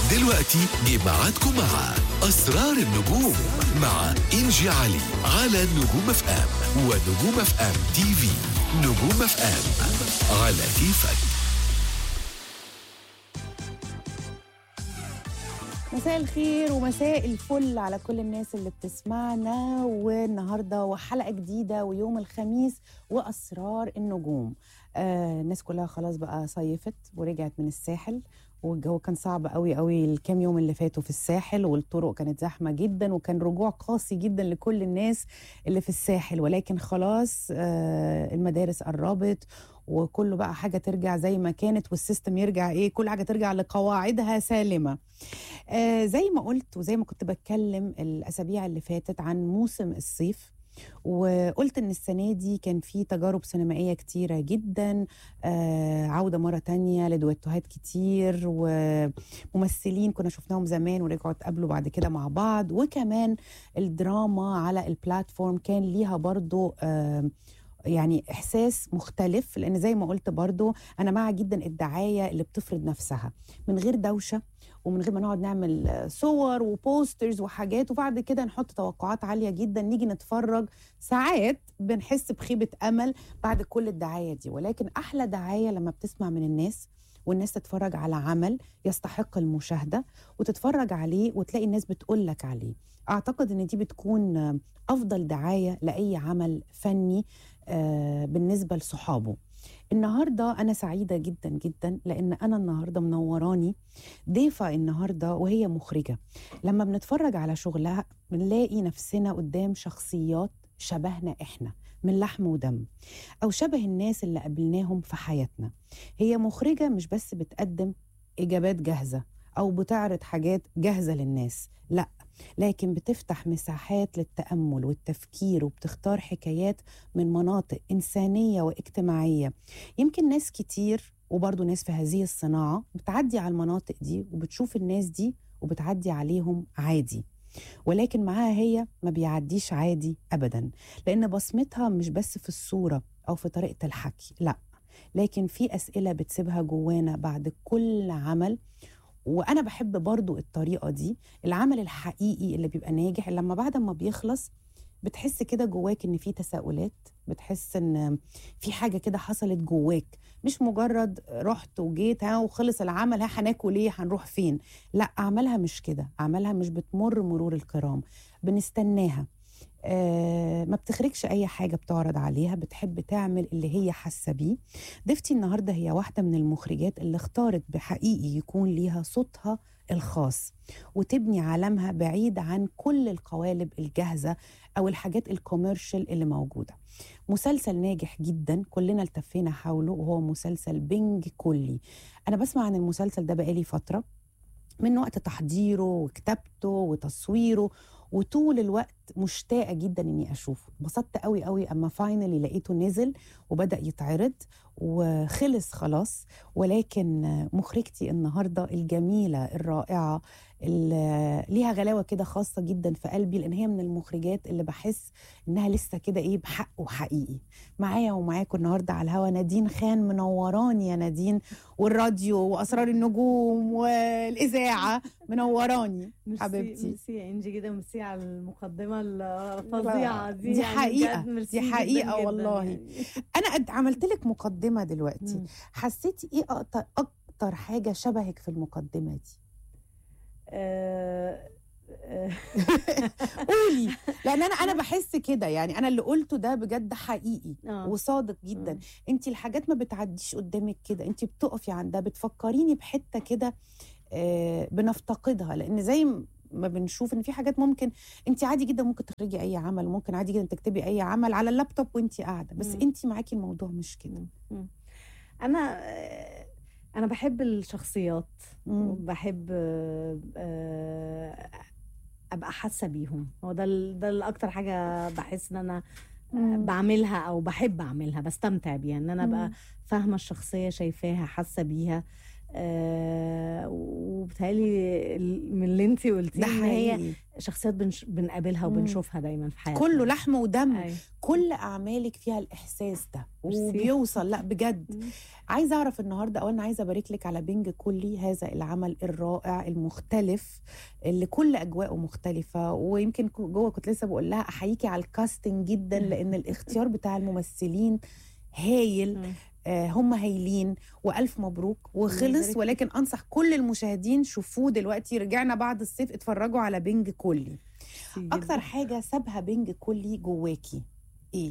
دلوقتي جه ميعادكم مع أسرار النجوم مع إنجي علي على نجوم اف ام ونجوم اف ام تي في نجوم اف ام على كيفك مساء الخير ومساء الفل على كل الناس اللي بتسمعنا والنهارده وحلقه جديده ويوم الخميس واسرار النجوم آه الناس كلها خلاص بقى صيفت ورجعت من الساحل والجو كان صعب قوي قوي الكام يوم اللي فاتوا في الساحل والطرق كانت زحمه جدا وكان رجوع قاسي جدا لكل الناس اللي في الساحل ولكن خلاص آه المدارس قربت وكله بقى حاجه ترجع زي ما كانت والسيستم يرجع ايه كل حاجه ترجع لقواعدها سالمه آه زي ما قلت وزي ما كنت بتكلم الاسابيع اللي فاتت عن موسم الصيف وقلت ان السنه دي كان في تجارب سينمائيه كتيره جدا آه عوده مره تانية لدويتوهات كتير وممثلين كنا شفناهم زمان ورجعوا اتقابلوا بعد كده مع بعض وكمان الدراما على البلاتفورم كان ليها برضو آه يعني احساس مختلف لان زي ما قلت برضو انا مع جدا الدعايه اللي بتفرض نفسها من غير دوشه ومن غير ما نقعد نعمل صور وبوسترز وحاجات وبعد كده نحط توقعات عاليه جدا نيجي نتفرج ساعات بنحس بخيبه امل بعد كل الدعايه دي ولكن احلى دعايه لما بتسمع من الناس والناس تتفرج على عمل يستحق المشاهده وتتفرج عليه وتلاقي الناس بتقول لك عليه اعتقد ان دي بتكون افضل دعايه لاي عمل فني بالنسبه لصحابه النهارده انا سعيده جدا جدا لان انا النهارده منوراني ضيفه النهارده وهي مخرجه لما بنتفرج على شغلها بنلاقي نفسنا قدام شخصيات شبهنا احنا من لحم ودم او شبه الناس اللي قابلناهم في حياتنا هي مخرجه مش بس بتقدم اجابات جاهزه او بتعرض حاجات جاهزه للناس لا لكن بتفتح مساحات للتامل والتفكير وبتختار حكايات من مناطق انسانيه واجتماعيه يمكن ناس كتير وبرضه ناس في هذه الصناعه بتعدي على المناطق دي وبتشوف الناس دي وبتعدي عليهم عادي ولكن معاها هي ما بيعديش عادي ابدا لان بصمتها مش بس في الصوره او في طريقه الحكي لا لكن في اسئله بتسيبها جوانا بعد كل عمل وانا بحب برضو الطريقه دي العمل الحقيقي اللي بيبقى ناجح لما بعد ما بيخلص بتحس كده جواك ان في تساؤلات بتحس ان في حاجه كده حصلت جواك مش مجرد رحت وجيت ها وخلص العمل ها هناكل ايه هنروح فين لا اعمالها مش كده اعمالها مش بتمر مرور الكرام بنستناها آه ما بتخرجش اي حاجه بتعرض عليها بتحب تعمل اللي هي حاسه بيه ضيفتي النهارده هي واحده من المخرجات اللي اختارت بحقيقي يكون ليها صوتها الخاص وتبني عالمها بعيد عن كل القوالب الجاهزه او الحاجات الكوميرشال اللي موجوده مسلسل ناجح جدا كلنا التفينا حوله وهو مسلسل بنج كلي انا بسمع عن المسلسل ده بقالي فتره من وقت تحضيره وكتابته وتصويره وطول الوقت مشتاقه جدا اني اشوفه اتبسطت قوي قوي اما فاينلي لقيته نزل وبدا يتعرض وخلص خلاص ولكن مخرجتي النهارده الجميله الرائعه اللي ليها غلاوه كده خاصه جدا في قلبي لان هي من المخرجات اللي بحس انها لسه كده ايه بحق وحقيقي معايا ومعاكم النهارده على الهوا نادين خان منوراني يا نادين والراديو واسرار النجوم والاذاعه منوراني حبيبتي ميرسي يا انجي جدا ميرسي على المقدمه الفظيعه دي دي يعني حقيقه بجد دي ميرسي حقيقه جداً جداً والله يعني. انا قد عملت لك مقدمه دلوقتي مم. حسيتي ايه اكتر اكتر حاجه شبهك في المقدمه دي آه، آه، قولي لان انا انا بحس كده يعني انا اللي قلته ده بجد حقيقي آه. وصادق جدا مم. انت الحاجات ما بتعديش قدامك كده انت بتقفي عندها بتفكريني بحته كده آه، بنفتقدها لان زي ما بنشوف ان في حاجات ممكن انت عادي جدا ممكن تخرجي اي عمل ممكن عادي جدا تكتبي اي عمل على اللابتوب وانت قاعده بس مم. انت معاكي الموضوع مش كده مم. انا آه، انا بحب الشخصيات مم. وبحب آه، آه، ابقى حاسه بيهم هو ده ال- ده الاكتر حاجه بحس ان انا مم. بعملها او بحب اعملها بستمتع بيها ان انا ابقى مم. فاهمه الشخصيه شايفاها حاسه بيها آه، وبت- بتهيألي ال- من اللي انت قلتيه ده ان هي حقيقي شخصيات بنش... بنقابلها مم. وبنشوفها دايما في حياتنا كله لحم ودم أيوة. كل اعمالك فيها الاحساس ده ميرسي. وبيوصل لا بجد مم. عايزه اعرف النهارده اولا عايزه ابارك لك على بنج كلي هذا العمل الرائع المختلف اللي كل اجواءه مختلفه ويمكن كو- جوه كنت لسه بقول لها احييكي على الكاستنج جدا لان الاختيار بتاع الممثلين هايل مم. آه، هم هايلين والف مبروك وخلص يبارك ولكن انصح كل المشاهدين شوفوه دلوقتي رجعنا بعد الصيف اتفرجوا على بنج كلي ميرسي اكتر جداً. حاجه سابها بنج كلي جواكي ايه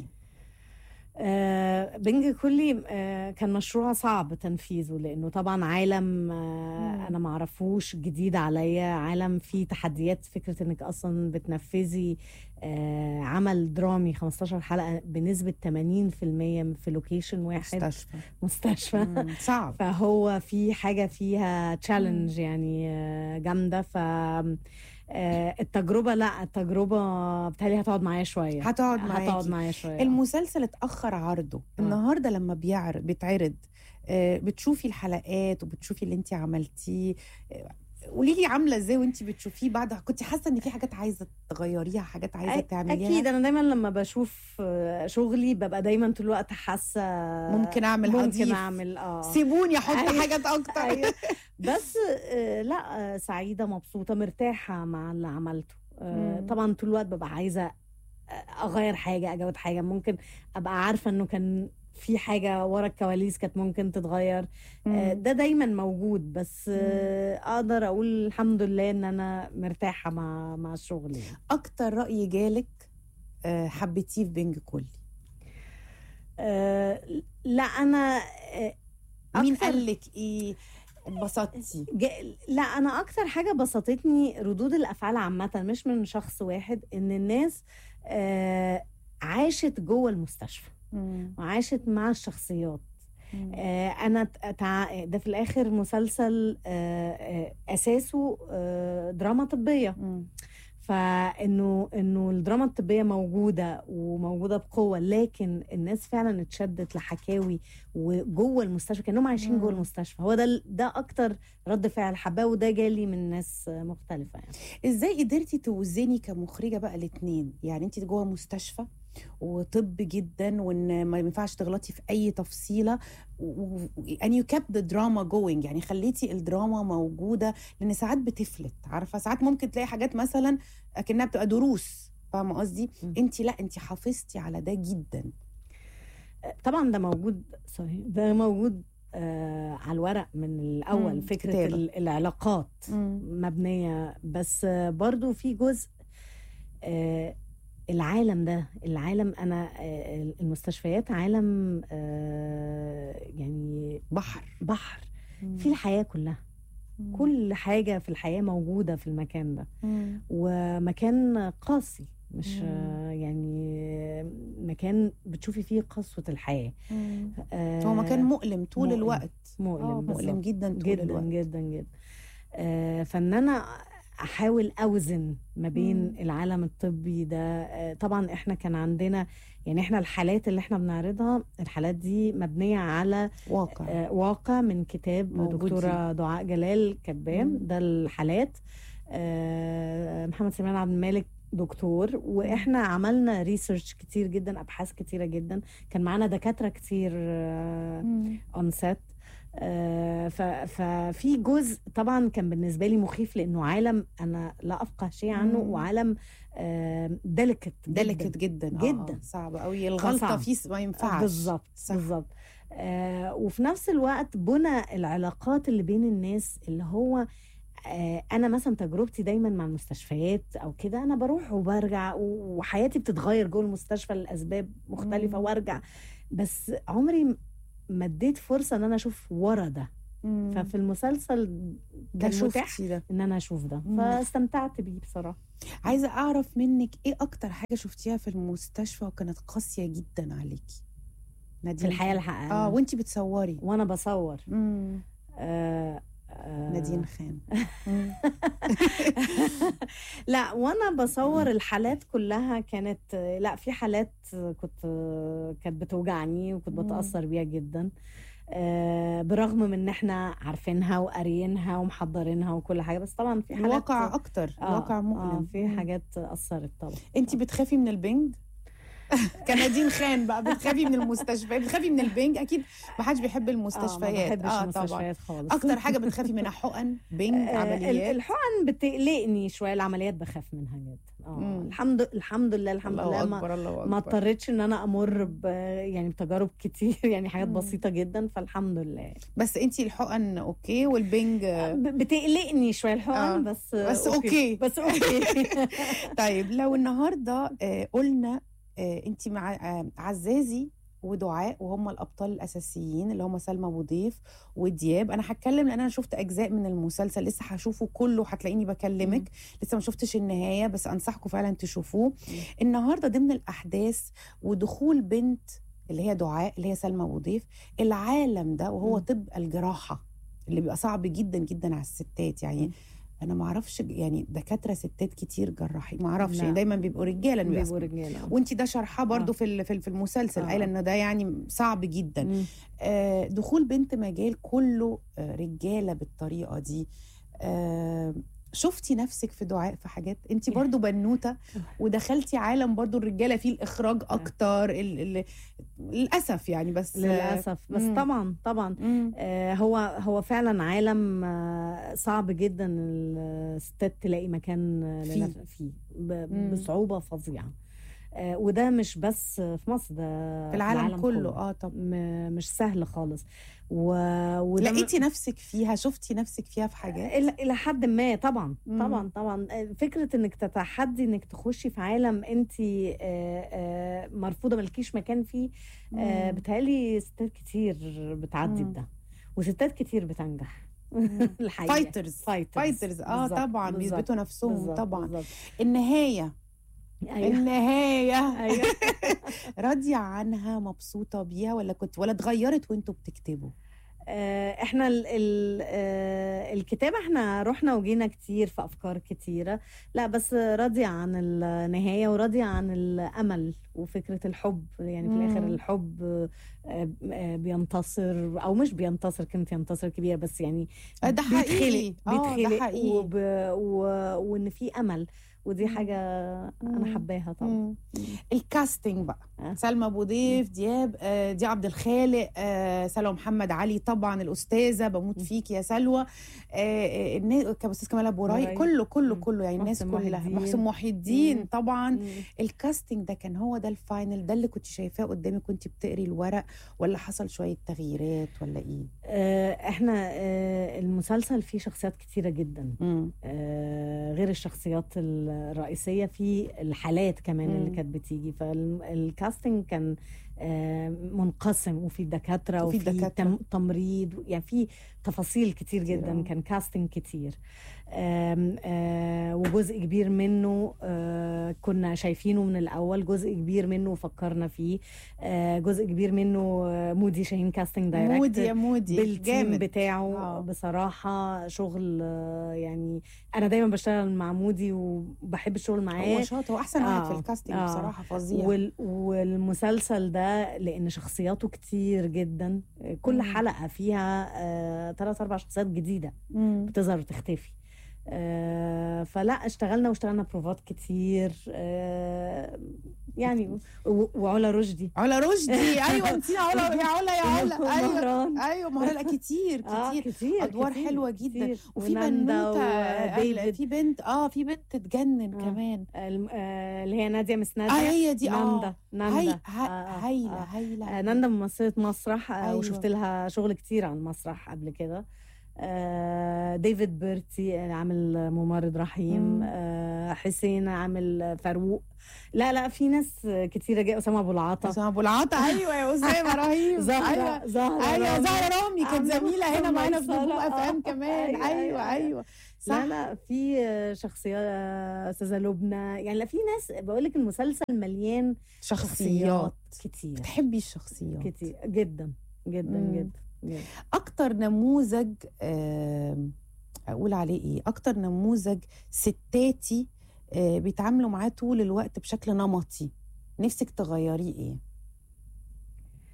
آه بنج كلي آه كان مشروع صعب تنفيذه لانه طبعا عالم آه مم. انا ما اعرفوش جديد عليا عالم فيه تحديات فكره انك اصلا بتنفذي آه عمل درامي 15 حلقه بنسبه 80% في لوكيشن واحد مستشفى مستشفى مم، صعب فهو في حاجه فيها تشالنج يعني آه، جامده ف آه، التجربه لا التجربه بتهيألي هتقعد معايا شويه هتقعد هتقعد معاكي معايا شويه المسلسل اتاخر عرضه آه. النهارده لما بيعرض بيتعرض آه، بتشوفي الحلقات وبتشوفي اللي انت عملتيه آه، قولي لي عامله ازاي وانت بتشوفيه بعد كنت حاسه ان في حاجات عايزه تغيريها حاجات عايزه أ- تعمليها اكيد انا دايما لما بشوف آه، شغلي ببقى دايما طول الوقت حاسه ممكن اعمل ممكن هضيف. اعمل اه سيبوني احط أيوة. حاجات اكتر أيوة. بس آه، لا آه، سعيده مبسوطه مرتاحه مع اللي عملته آه، مم. طبعا طول الوقت ببقى عايزه آه، اغير حاجه اجود حاجه ممكن ابقى عارفه انه كان في حاجه ورا الكواليس كانت ممكن تتغير آه، مم. ده دايما موجود بس آه، اقدر اقول الحمد لله ان انا مرتاحه مع مع الشغل يعني. اكتر راي جالك آه، حبيتيه في بنج كلي آه، لا انا آه، مين أكتر- قال لك ايه اتبسطتي جا- لا انا اكتر حاجه بسطتني ردود الافعال عامه مش من شخص واحد ان الناس آه، عاشت جوه المستشفى مم. وعاشت مع الشخصيات مم. آه، انا ت- تع... ده في الاخر مسلسل آه، آه، اساسه آه، دراما طبيه مم. فانه انه الدراما الطبيه موجوده وموجوده بقوه لكن الناس فعلا اتشدت لحكاوي وجوه المستشفى كانهم عايشين جوه مم. المستشفى هو ده ال- ده اكتر رد فعل حباه وده جالي من ناس مختلفه يعني ازاي قدرتي توزني كمخرجه بقى الاثنين يعني انت جوه مستشفى وطب جدا وان ما ينفعش تغلطي في اي تفصيله و... و- and you kept the drama going يعني خليتي الدراما موجوده لان ساعات بتفلت عارفه ساعات ممكن تلاقي حاجات مثلا اكنها بتبقى دروس فاهمه قصدي مم. انت لا انت حافظتي على ده جدا طبعا ده موجود سوري ده موجود آه على الورق من الاول مم، فكره كتابة. ال- العلاقات مبنيه بس آه، برضو في جزء آه، العالم ده العالم انا آه، المستشفيات عالم آه، يعني بحر بحر في الحياه كلها كل حاجه في الحياه موجوده في المكان ده مم. ومكان قاسي مش مم. آه، يعني مكان بتشوفي فيه قسوه الحياه مم. آه، هو مكان مؤلم طول مؤلم. الوقت مؤلم آه، مؤلم بالظبط. جدا طول جدا الوقت جدا جدا آه، فان انا احاول اوزن ما بين مم. العالم الطبي ده آه، طبعا احنا كان عندنا يعني احنا الحالات اللي احنا بنعرضها الحالات دي مبنيه على واقع آه، واقع من كتاب موجودين. دكتوره دعاء جلال كبان مم. ده الحالات آه، محمد سليمان عبد الملك دكتور واحنا عملنا ريسيرش كتير جدا ابحاث كتيره جدا كان معانا دكاتره كتير آه، مم. اون سيت ففي جزء طبعا كان بالنسبه لي مخيف لانه عالم انا لا افقه شيء عنه مم. وعالم ديليكت ديليكت جدا آه، جدا. آه، صعب قوي الغلطه صعب. فيه ما ينفعش بالظبط صح. بالظبط آه وفي نفس الوقت بنى العلاقات اللي بين الناس اللي هو آه انا مثلا تجربتي دايما مع المستشفيات او كده انا بروح وبرجع و- وحياتي بتتغير جوه المستشفى لاسباب مختلفه مم. وارجع بس عمري م- ما اديت فرصه ان انا اشوف ورا ده مم. ففي المسلسل ده كان متاح شفتي ده ان انا اشوف ده مم. فاستمتعت بيه بصراحه عايزه اعرف منك ايه اكتر حاجه شفتيها في المستشفى وكانت قاسيه جدا عليكي في نادين الحياه الحقيقيه اه وانتي بتصوري وانا بصور مم. آه آه نادين خان مم. لا وانا بصور الحالات كلها كانت لا في حالات كنت كانت بتوجعني وكنت مم. بتاثر بيها جدا آه برغم من ان احنا عارفينها وقاريينها ومحضرينها وكل حاجه بس طبعا في حاجات الواقع اكتر آه الواقع آه مؤلم في مم. حاجات اثرت طبعا انت بتخافي من البنج كنادين خان بقى بتخافي من المستشفيات بتخافي من البنج اكيد ما حدش بيحب آه المستشفيات ما بحبش طبعا المستشفيات خالص اكتر حاجه بتخافي منها حقن بنج آه، ال- عمليات الحقن بتقلقني شويه العمليات بخاف منها جدا اه مم. الحمد الحمد لله الحمد الله لله ما اكبر الله ما اكبر اضطريتش ان انا امر ب يعني بتجارب كتير يعني حاجات مم. بسيطه جدا فالحمد لله بس انت الحقن اوكي والبنج ب- بتقلقني شويه الحقن آه. بس بس أوكي. بس اوكي طيب لو النهارده آه، قلنا انت مع آه، عزازي ودعاء وهم الابطال الاساسيين اللي هم سلمى ابو ضيف ودياب انا هتكلم لان انا شفت اجزاء من المسلسل لسه هشوفه كله هتلاقيني بكلمك مم. لسه ما شفتش النهايه بس انصحكم فعلا تشوفوه النهارده ضمن الاحداث ودخول بنت اللي هي دعاء اللي هي سلمى ابو ضيف العالم ده وهو مم. طب الجراحه اللي بيبقى صعب جدا جدا على الستات يعني مم. انا ما اعرفش يعني دكاتره ستات كتير جراحين ما اعرفش لا. يعني دايما بيبقوا رجاله اللي بيبقوا بيبقوا رجاله وانت ده شرحاه برضو آه. في ال- في ال- في المسلسل آه. قايله انه ده يعني صعب جدا مم. آه، دخول بنت مجال كله آه، رجاله بالطريقه دي آه، شفتي نفسك في دعاء في حاجات انت برضو بنوته ودخلتي عالم برضو الرجاله فيه الاخراج اكتر ال ال للاسف يعني بس للاسف بس مم. طبعا طبعا مم. آه، هو هو فعلا عالم آه، صعب جدا الستات تلاقي مكان آه، فيه. لنف- فيه ب- مم. بصعوبه فظيعه آه، وده مش بس في مصر ده في العالم كله اه طب م- مش سهل خالص و... وده لقيتي نفسك فيها شفتي نفسك فيها في حاجات الى إلى حد ما طبعا مم. طبعا طبعا فكره انك تتحدي انك تخشي في عالم انت مرفوضه مالكيش مكان فيه آه، مم. بتهيألي ستات كتير بتعدي مم. بده وستات كتير بتنجح مم. الحقيقه فايترز فايترز فايترز اه بالظبط، طبعا بالظبط، بيثبتوا نفسهم بالظبط، طبعا بالظبط. النهايه ايوه النهايه ايوه راضيه عنها مبسوطه بيها ولا كنت ولا اتغيرت وانتوا بتكتبوا آه، احنا ال ال آه، الكتابة احنا رحنا وجينا كتير في افكار كتيرة لا بس راضية عن النهاية وراضية عن الامل وفكرة الحب يعني في الاخر مم. الحب آه، آه، بينتصر او مش بينتصر كلمة ينتصر كبيرة بس يعني آه، ده بيتخلق- حقيقي. آه، ده بيتخلق حقيقي. وب... و... وان في امل ودي مم. حاجة مم. انا حباها طبعا مم. الكاستنج بقى آه. سلمى ابو ضيف دياب آه، دي عبد الخالق آه، سلوى محمد علي طبعا الاستاذه بموت مم. فيك يا سلوى آه، آه، الناس كان استاذ كمال ابو راي راي. كله كله مم. كله يعني الناس محسن محي كلها الدين. محسن محي الدين مم. طبعا مم. الكاستنج ده كان هو ده الفاينل ده اللي كنت شايفاه قدامك وانت بتقري الورق ولا حصل شويه تغييرات ولا ايه؟ آه، احنا آه، المسلسل فيه شخصيات كتيرة جدا مم. آه، غير الشخصيات الرئيسية في الحالات كمان مم. اللي كانت بتيجي فالكاستنج كان آه، منقسم وفي دكاترة وفي وفي دكاترة. تم- تمريض يعني في تفاصيل كتير كتير، جدا آه. كان كاستنج كتير آم، آه، وجزء كبير منه آه، كنا شايفينه من الأول جزء كبير منه فكرنا فيه آه، جزء كبير منه آه، مودي شاهين كاستنج دايركتور مودي يا مودي بالتيم جامد بتاعه آه. بصراحة شغل آه، يعني أنا دايما بشتغل مع مودي وبحب الشغل هو معاه شاطر هو احسن واحد في آه، الكاستنج آه. بصراحه فظيع وال والمسلسل ده لأن شخصياته كتير جدا آه، كل مم. حلقة فيها آه، ثلاث أربع شخصيات جديدة مم. بتظهر وتختفي آه، فلا اشتغلنا واشتغلنا بروفات كتير آه، يعني و- وعلا رشدي علا رشدي ايوه نسينا علا يا علا يا علا ايوه مهران. ايوه مهران لا كتير آه كتير كتير ادوار كتير حلوه جدا كتير. وفي وناندا بنوته آه، وديفيد في بنت اه في بنت تتجنن آه. كمان الم- آه، اللي هي ناديه مس ناديه اه هي دي اه ناندا ناندا هي آه، آه، هايله آه. هايله آه، ناندا ممثله مسرح آه، أيوة. وشفت لها شغل كتير عن المسرح قبل كده آه، ديفيد بيرتي آه، عامل ممرض رحيم مم. آه، حسين عامل فاروق لا لا في ناس كتيره جايه اسامه ابو العطا اسامه ابو العطا ايوه يا اسامه رهيب زهره ايوه زهره ايوه رامي. زهره رامي كانت عاملة زميله هنا معانا في ميسرة. نجوم اف ام آه. كمان أيوة، ايوه أيوة، ايوه صح لا لا في شخصيات آه، استاذه لبنى يعني لا في ناس بقول لك المسلسل مليان شخصيات كتير بتحبي الشخصيات كتير جدا جدا مم. جدا جدا اكتر نموذج آم، اقول عليه ايه اكتر نموذج ستاتي آه، بيتعاملوا معاه طول الوقت بشكل نمطي نفسك تغيريه ايه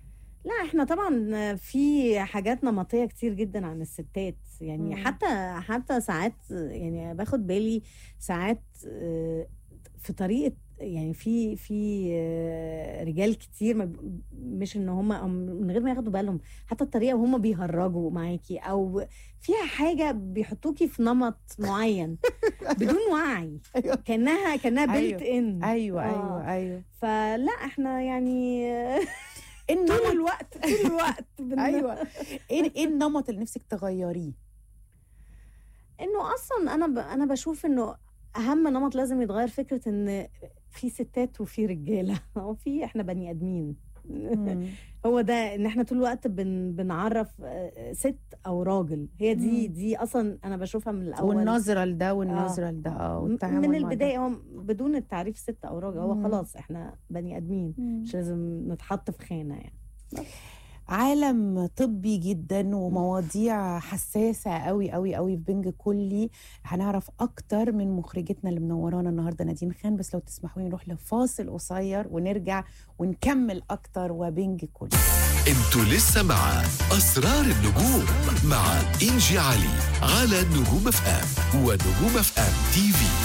لا احنا طبعا في حاجات نمطيه كتير جدا عن الستات يعني مم. حتى حتى ساعات يعني باخد بالي ساعات آه، في طريقه يعني في في آه، رجال كتير ما ب- مش ان هم من غير ما ياخدوا بالهم حتى الطريقه وهم بيهرجوا معاكي او فيها حاجه بيحطوكي في نمط معين بدون وعي ايوه كانها كانها أيوة. بيلت ان ايوه آه. ايوه ايوه فلا احنا يعني طول النمط الوقت طول الوقت بن... ايوه ايه ايه النمط اللي نفسك تغيريه انه اصلا انا ب... انا بشوف انه اهم نمط لازم يتغير فكره ان في ستات وفي رجاله وفي احنا بني ادمين هو ده ان احنا طول الوقت بن... بنعرف آه، ست او راجل هي دي مم. دي اصلا انا بشوفها من الاول والنظره لده والنظره لده اه والتعامل من مع ده. البدايه هو بدون التعريف ست او راجل هو مم. خلاص احنا بني ادمين مم. مش لازم نتحط في خانه يعني عالم طبي جدا ومواضيع حساسة قوي قوي قوي في بنج كلي هنعرف أكتر من مخرجتنا اللي منورانا النهاردة نادين خان بس لو تسمحوا لي نروح لفاصل قصير ونرجع ونكمل أكتر وبنج كلي انتوا لسه مع أسرار النجوم مع إنجي علي على نجوم اف ام ونجوم اف ام تي في